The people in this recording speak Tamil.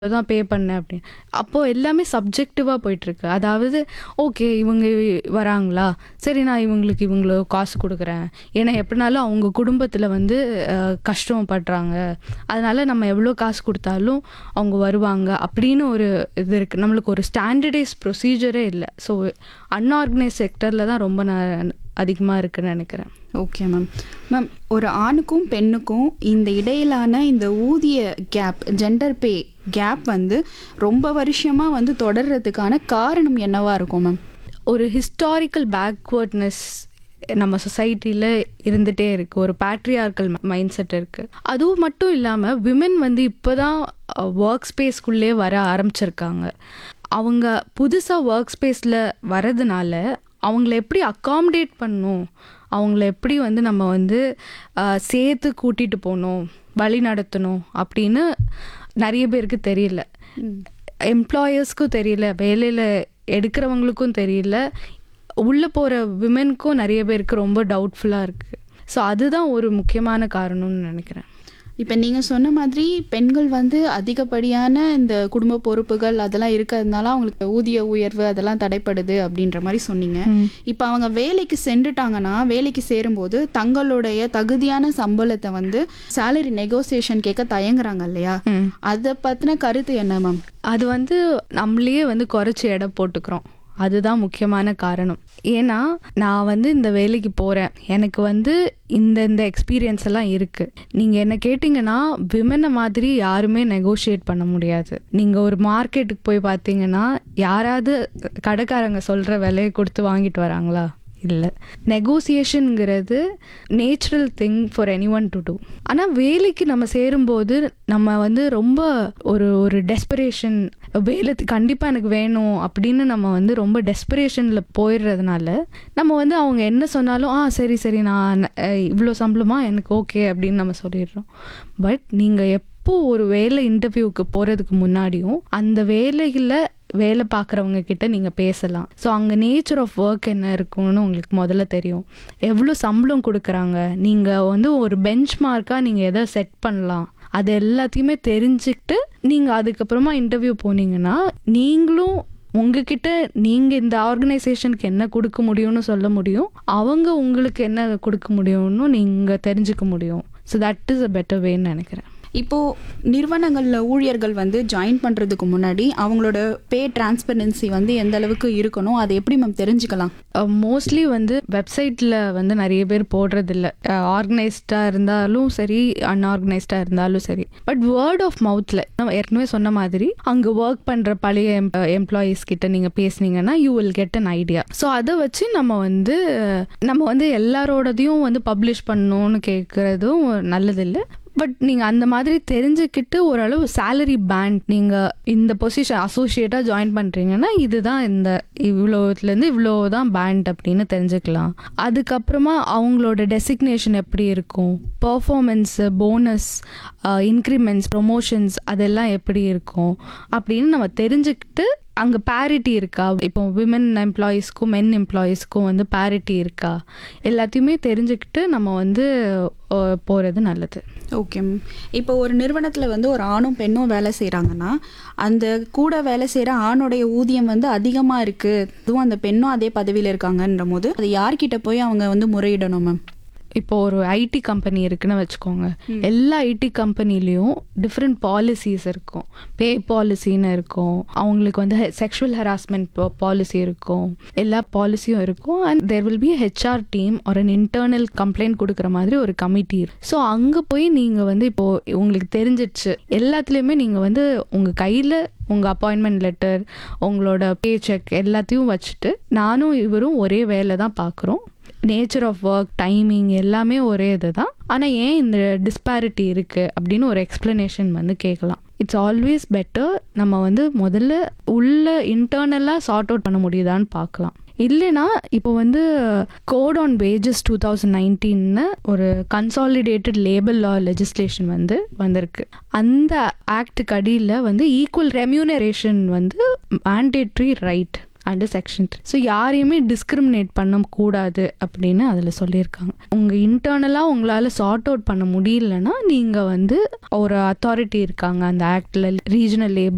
தான் பே பண்ணேன் அப்படின்னு அப்போது எல்லாமே சப்ஜெக்டிவாக போயிட்டுருக்கு அதாவது ஓகே இவங்க வராங்களா சரி நான் இவங்களுக்கு இவங்கள காசு கொடுக்குறேன் ஏன்னா எப்படினாலும் அவங்க குடும்பத்தில் வந்து அஹ், கஷ்டப்படுறாங்க அதனால நம்ம எவ்வளோ காசு கொடுத்தாலும் அவங்க வருவாங்க அப்படின்னு ஒரு இது இருக்குது நம்மளுக்கு ஒரு ஸ்டாண்டர்டைஸ் ப்ரொசீஜரே இல்லை ஸோ அன்ஆர்கனைஸ் செக்டரில் தான் ரொம்ப நான் அதிகமாக இருக்குன்னு நினைக்கிறேன் ஓகே மேம் மேம் ஒரு ஆணுக்கும் பெண்ணுக்கும் இந்த இடையிலான இந்த ஊதிய கேப் ஜெண்டர் பே கேப் வந்து ரொம்ப வருஷமாக வந்து தொடர்றதுக்கான காரணம் என்னவா இருக்கும் மேம் ஒரு ஹிஸ்டாரிக்கல் பேக்வேர்ட்னஸ் நம்ம சொசைட்டியில் இருந்துகிட்டே இருக்குது ஒரு பேட்ரியார்க்கல் மைண்ட் செட் இருக்குது அதுவும் மட்டும் இல்லாமல் விமன் வந்து இப்போ தான் ஒர்க் ஸ்பேஸ்க்குள்ளே வர ஆரம்பிச்சிருக்காங்க அவங்க புதுசாக ஒர்க் ஸ்பேஸில் வரதுனால அவங்கள எப்படி அக்காமடேட் பண்ணணும் அவங்கள எப்படி வந்து நம்ம வந்து அஹ், சேர்த்து கூட்டிகிட்டு போகணும் வழி நடத்தணும் அப்படின்னு நிறைய பேருக்கு தெரியல எம்ப்ளாயர்ஸ்க்கும் தெரியல வேலையில் எடுக்கிறவங்களுக்கும் தெரியல உள்ளே போகிற விமென்க்கும் நிறைய பேருக்கு ரொம்ப டவுட்ஃபுல்லாக இருக்குது ஸோ அதுதான் ஒரு முக்கியமான காரணம்னு நினைக்கிறேன் இப்போ நீங்கள் சொன்ன மாதிரி பெண்கள் வந்து அதிகப்படியான இந்த குடும்ப பொறுப்புகள் அதெல்லாம் இருக்கிறதுனால அவங்களுக்கு ஊதிய உயர்வு அதெல்லாம் தடைப்படுது அப்படின்ற மாதிரி சொன்னீங்க இப்போ அவங்க வேலைக்கு சென்றுட்டாங்கன்னா வேலைக்கு சேரும்போது தங்களுடைய தகுதியான சம்பளத்தை வந்து சேலரி நெகோசியேஷன் கேட்க தயங்குறாங்க இல்லையா ம். அதை பற்றின கருத்து என்ன மேம் அது வந்து நம்மளையே வந்து குறைச்சி எடை போட்டுக்கிறோம் அதுதான் முக்கியமான காரணம் ஏன்னா நான் வந்து இந்த வேலைக்கு போகிறேன் எனக்கு வந்து இந்த இந்த எக்ஸ்பீரியன்ஸ் எல்லாம் இருக்குது நீங்கள் என்ன கேட்டிங்கன்னா விமனை மாதிரி யாருமே நெகோஷியேட் பண்ண முடியாது நீங்கள் ஒரு மார்க்கெட்டுக்கு போய் பார்த்தீங்கன்னா யாராவது கடைக்காரங்க சொல்கிற விலையை கொடுத்து வாங்கிட்டு வராங்களா இல்லை நெகோசியேஷனுங்கிறது natural thing for anyone to do ஆனால் வேலைக்கு நம்ம சேரும்போது நம்ம வந்து ரொம்ப ஒரு ஒரு டெஸ்பரேஷன் வேலை கண்டிப்பாக எனக்கு வேணும் அப்படின்னு நம்ம வந்து ரொம்ப டெஸ்பரேஷனில் போயிடுறதுனால நம்ம வந்து அவங்க என்ன சொன்னாலும் ஆ சரி சரி நான் அஹ், இவ்வளோ சம்பளமா எனக்கு ஓகே அப்படின்னு நம்ம சொல்லிடுறோம் பட் நீங்கள் எப்போ ஒரு வேலை இன்டர்வியூக்கு போகிறதுக்கு முன்னாடியும் அந்த வேலையில் வேலை பார்க்குறவங்க கிட்ட நீங்கள் பேசலாம் ஸோ அங்கே நேச்சர் ஆஃப் ஒர்க் என்ன இருக்கும்னு உங்களுக்கு முதல்ல தெரியும் எவ்வளோ சம்பளம் கொடுக்குறாங்க நீங்கள் வந்து ஒரு பெஞ்ச் மார்க்காக நீங்கள் எதை செட் பண்ணலாம் அது எல்லாத்தையுமே தெரிஞ்சுக்கிட்டு நீங்கள் அதுக்கப்புறமா இன்டர்வியூ போனீங்கன்னா நீங்களும் உங்ககிட்ட நீங்கள் இந்த ஆர்கனைசேஷனுக்கு என்ன கொடுக்க முடியும்னு சொல்ல முடியும் அவங்க உங்களுக்கு என்ன கொடுக்க முடியும்னு நீங்கள் தெரிஞ்சுக்க முடியும் so that is a better வேன்னு நினைக்கிறேன் இப்போ நிறுவனங்கள்ல ஊழியர்கள் வந்து ஜாயின் பண்றதுக்கு முன்னாடி அவங்களோட பே டிரான்ஸ்பரன்சி வந்து எந்த அளவுக்கு இருக்கணும் அதை எப்படி மேம் தெரிஞ்சுக்கலாம் மோஸ்ட்லி வந்து வெப்சைட்டில் வந்து நிறைய பேர் போடுறதில்ல ஆர்கனைஸ்டாக இருந்தாலும் சரி அன்ஆர்கனைஸ்டாக இருந்தாலும் சரி பட் வேர்ட் ஆஃப் மவுத்தில் நம்ம ஏற்கனவே சொன்ன மாதிரி அங்கே ஒர்க் பண்ணுற பழைய எம்ப்ளாயீஸ் கிட்ட நீங்கள் பேசுனீங்கன்னா you will get an idea so அதை வச்சு நம்ம வந்து நம்ம வந்து எல்லாரோடதையும் வந்து பப்ளிஷ் பண்ணணும்னு கேட்குறதும் நல்லதில்லை பட் நீங்கள் அந்த மாதிரி தெரிஞ்சுக்கிட்டு ஓரளவு சேலரி பேண்ட் நீங்கள் இந்த பொசிஷன் அசோசியேட்டாக ஜாயின் பண்ணுறீங்கன்னா இதுதான் இந்த இவ்வளோத்துலேருந்து இவ்வளோ தான் பேண்ட் அப்படின்னு தெரிஞ்சுக்கலாம் அதுக்கப்புறமா அவங்களோட டெசிக்னேஷன் எப்படி இருக்கும் பர்ஃபார்மன்ஸு போனஸ் இன்க்ரிமெண்ட்ஸ் ப்ரொமோஷன்ஸ் அதெல்லாம் எப்படி இருக்கும் அப்படின்னு நம்ம தெரிஞ்சுக்கிட்டு அங்கே பேரிட்டி இருக்கா இப்போ விமன் எம்ப்ளாயீஸ்க்கும் மென் எம்ப்ளாயீஸ்க்கும் வந்து பேரிட்டி இருக்கா எல்லாத்தையுமே தெரிஞ்சுக்கிட்டு நம்ம வந்து போகிறது நல்லது ஓகே மேம் இப்போ ஒரு நிறுவனத்தில் வந்து ஒரு ஆணும் பெண்ணும் வேலை செய்கிறாங்கன்னா அந்த கூட வேலை செய்கிற ஆணுடைய ஊதியம் வந்து அதிகமாக இருக்குது அதுவும் அந்த பெண்ணும் அதே பதவியில் இருக்காங்கன்ற போது அது யார்கிட்ட போய் அவங்க வந்து முறையிடணும் மேம் இப்போ ஒரு ஐடி கம்பெனி இருக்குன்னு வச்சுக்கோங்க எல்லா ஐடி கம்பெனிலையும் டிஃப்ரெண்ட் பாலிசிஸ் இருக்கும் பே பாலிசின்னு இருக்கும் அவங்களுக்கு வந்து செக்ஷுவல் ஹராஸ்மெண்ட் பாலிசி இருக்கும் எல்லா பாலிசியும் இருக்கும் and there will be H R team ஒரு இன்டர்னல் கம்ப்ளைண்ட் கொடுக்குற மாதிரி ஒரு கமிட்டி ஸோ அங்கே போய் நீங்கள் வந்து இப்போ உங்களுக்கு தெரிஞ்சிடுச்சு எல்லாத்துலேயுமே நீங்கள் வந்து உங்கள் கையில் உங்கள் அப்பாயின்மெண்ட் லெட்டர் உங்களோட பே செக் எல்லாத்தையும் வச்சுட்டு நானும் இவரும் ஒரே வேலை தான் பார்க்குறோம் நேச்சர் ஆஃப் ஒர்க் டைமிங் எல்லாமே ஒரே இது தான் ஆனால் ஏன் இந்த டிஸ்பாரிட்டி இருக்குது அப்படின்னு ஒரு எக்ஸ்ப்ளனேஷன் வந்து கேட்கலாம் இட்ஸ் ஆல்வேஸ் பெட்டர் நம்ம வந்து முதல்ல உள்ள இன்டர்னலாக சார்ட் அவுட் பண்ண முடியுதான்னு பார்க்கலாம் இல்லைன்னா இப்போ வந்து code on wages two thousand நைன்டீன்னு ஒரு கன்சாலிடேட்டட் லேபர் லா லெஜிஸ்லேஷன் வந்து வந்திருக்கு அந்த ஆக்டுக்கு அடியில் வந்து ஈக்குவல் ரெம்யூனரேஷன் வந்து mandatory right and section so யாரையுமே டிஸ்கிரிமினேட் பண்ணக்கூடாது அப்படின்னு அதில் சொல்லியிருக்காங்க உங்கள் இன்டர்னலாக உங்களால் சார்ட் அவுட் பண்ண முடியலன்னா நீங்கள் வந்து ஒரு அத்தாரிட்டி இருக்காங்க அந்த ஆக்டில் ரீஜனல் லேபர்